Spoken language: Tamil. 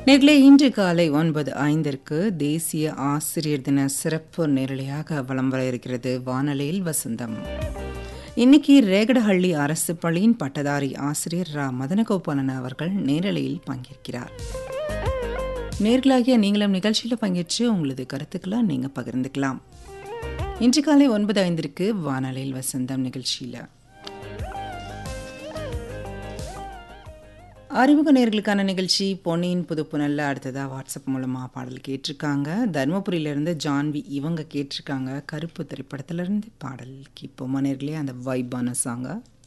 நேர்களே இன்று காலை ஒன்பது ஐந்திற்கு தேசிய ஆசிரியர் தின சிறப்பு நேரலையாக வலம் வர இருக்கிறது வானொலியில் வசந்தம் இன்னைக்கு ரேகடஹள்ளி அரசு பள்ளியின் பட்டதாரி ஆசிரியர் ரா மதனகோபாலன் அவர்கள் நேரலையில் பங்கேற்கிறார் நேர்களாகிய நீங்களும் நிகழ்ச்சியில் பங்கேற்று உங்களது கருத்துக்களை நீங்கள் பகிர்ந்துக்கலாம் இன்று காலை ஒன்பது ஐந்திற்கு வானொலியில் வசந்தம் நிகழ்ச்சியில் அறிமுக நேர்களுக்கான நிகழ்ச்சி பொன்னியின் புதுப்புணல்ல அடுத்ததாக வாட்ஸ்அப் மூலமாக பாடல் கேட்டிருக்காங்க தருமபுரியிலேருந்து ஜான்வி இவங்க கேட்டிருக்காங்க கருப்பு திரைப்படத்திலிருந்து பாடல் கேட்போமா நேர்களே அந்த வைப்பான சாங்கா